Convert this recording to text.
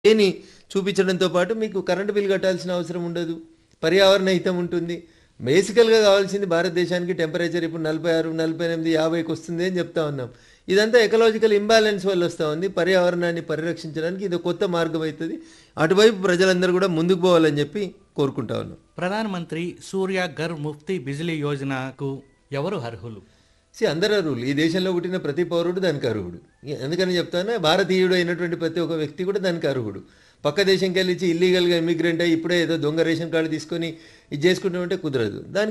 ఏని చూపించడంతో పాటు మీకు కరెంటు బిల్ కట్టాల్సిన అవసరం ఉండదు పర్యావరణ హితం ఉంటుంది బేసికల్గా కావాల్సింది భారతదేశానికి టెంపరేచర్ ఇప్పుడు నలభై ఆరు నలభై ఎనిమిది యాభైకి వస్తుంది అని చెప్తా ఉన్నాం ఇదంతా ఎకలాజికల్ ఇంబ్యాలెన్స్ వల్ల వస్తూ ఉంది పర్యావరణాన్ని పరిరక్షించడానికి ఇది కొత్త మార్గం అవుతుంది అటువైపు ప్రజలందరూ కూడా ముందుకు పోవాలని చెప్పి కోరుకుంటా ఉన్నాం ప్రధానమంత్రి సూర్య ఘర్ ముఫ్తీ బిజిలీ యోజనకు ఎవరు అర్హులు సి అందరు అర్హులు ఈ దేశంలో పుట్టిన ప్రతి పౌరుడు దానికి అర్హుడు ఎందుకని చెప్తాను భారతీయుడు అయినటువంటి ప్రతి ఒక్క వ్యక్తి కూడా దానికి అర్హుడు పక్క దేశంకి వెళ్ళి ఇల్లీగల్గా ఇమిగ్రెంట్ అయ్యి ఇప్పుడే ఏదో దొంగ రేషన్ కార్డు తీసుకొని ఇది చేసుకుంటామంటే కుదరదు దానికి